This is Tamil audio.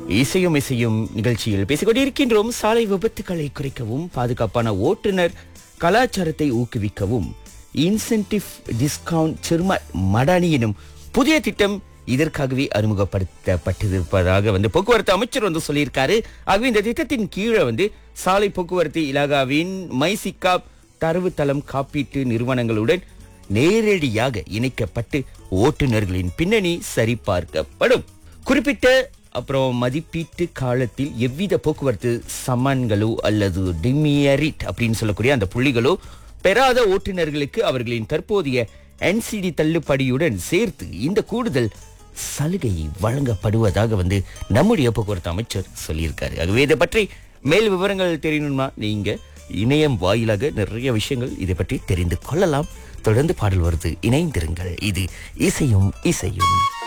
இசையும் இசையும் நிகழ்ச்சியில் பேசிக்கொண்டிருக்கின்றோம் சாலை விபத்துகளை குறைக்கவும் பாதுகாப்பான ஓட்டுநர் கலாச்சாரத்தை ஊக்குவிக்கவும் இன்சென்டிவ் டிஸ்கவுண்ட் சிறும மடானி எனும் புதிய திட்டம் இதற்காகவே அறிமுகப்படுத்தப்பட்டிருப்பதாக வந்து போக்குவரத்து அமைச்சர் வந்து சொல்லியிருக்காரு ஆகவே இந்த திட்டத்தின் கீழே வந்து சாலை போக்குவரத்து இலாகாவின் மைசிகா தரவுத்தளம் காப்பீட்டு நிறுவனங்களுடன் நேரடியாக இணைக்கப்பட்டு ஓட்டுநர்களின் பின்னணி சரிபார்க்கப்படும் குறிப்பிட்ட அப்புறம் மதிப்பீட்டு காலத்தில் எவ்வித போக்குவரத்து சமன்களோ அல்லது டிமியரிட் அப்படின்னு சொல்லக்கூடிய அந்த புள்ளிகளோ பெறாத ஓட்டுநர்களுக்கு அவர்களின் தற்போதைய என்சிடி தள்ளுபடியுடன் சேர்த்து இந்த கூடுதல் சலுகை வழங்கப்படுவதாக வந்து நம்முடைய போக்குவரத்து அமைச்சர் சொல்லியிருக்காரு ஆகவே இதை பற்றி மேல் விவரங்கள் தெரியணுமா நீங்க இணையம் வாயிலாக நிறைய விஷயங்கள் இதை பற்றி தெரிந்து கொள்ளலாம் தொடர்ந்து பாடல் வருது இணைந்திருங்கள் இது இசையும் இசையும்